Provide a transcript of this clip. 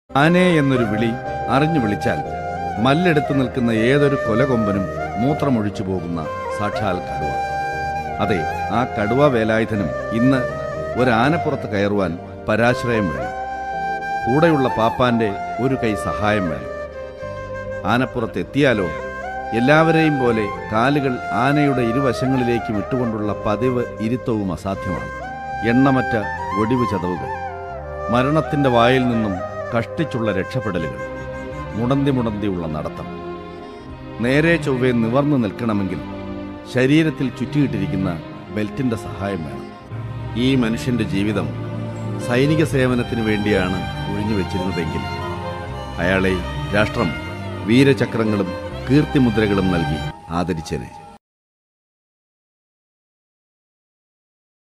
ആനേ എന്നൊരു വിളി അറിഞ്ഞു വിളിച്ചാൽ മല്ലെടുത്തു നിൽക്കുന്ന ഏതൊരു കൊലകൊമ്പനും മൂത്രമൊഴിച്ചു പോകുന്ന സാക്ഷാൽ കടുവ അതെ ആ കടുവ വേലായുധനും ഇന്ന് ഒരാനപ്പുറത്ത് കയറുവാൻ പരാശ്രയം വേണം കൂടെയുള്ള പാപ്പാന്റെ ഒരു കൈ സഹായം വേണം ആനപ്പുറത്ത് എത്തിയാലോ എല്ലാവരെയും പോലെ കാലുകൾ ആനയുടെ ഇരുവശങ്ങളിലേക്ക് വിട്ടുകൊണ്ടുള്ള പതിവ് ഇരുത്തവും അസാധ്യമാണ് എണ്ണമറ്റ ഒടിവ് ചതവുകൾ മരണത്തിന്റെ വായിൽ നിന്നും കഷ്ടിച്ചുള്ള രക്ഷപ്പെടലുകൾ മുടന്തി മുടന്തിയുള്ള നടത്തം നേരെ ചൊവ്വേ നിവർന്നു നിൽക്കണമെങ്കിൽ ശരീരത്തിൽ ചുറ്റിയിട്ടിരിക്കുന്ന ബെൽറ്റിന്റെ സഹായം വേണം ഈ മനുഷ്യന്റെ ജീവിതം സൈനിക സേവനത്തിന് വേണ്ടിയാണ് ഒഴിഞ്ഞു വെച്ചിരുന്നതെങ്കിൽ അയാളെ രാഷ്ട്രം വീരചക്രങ്ങളും കീർത്തിമുദ്രകളും നൽകി ആദരിച്ചേനെ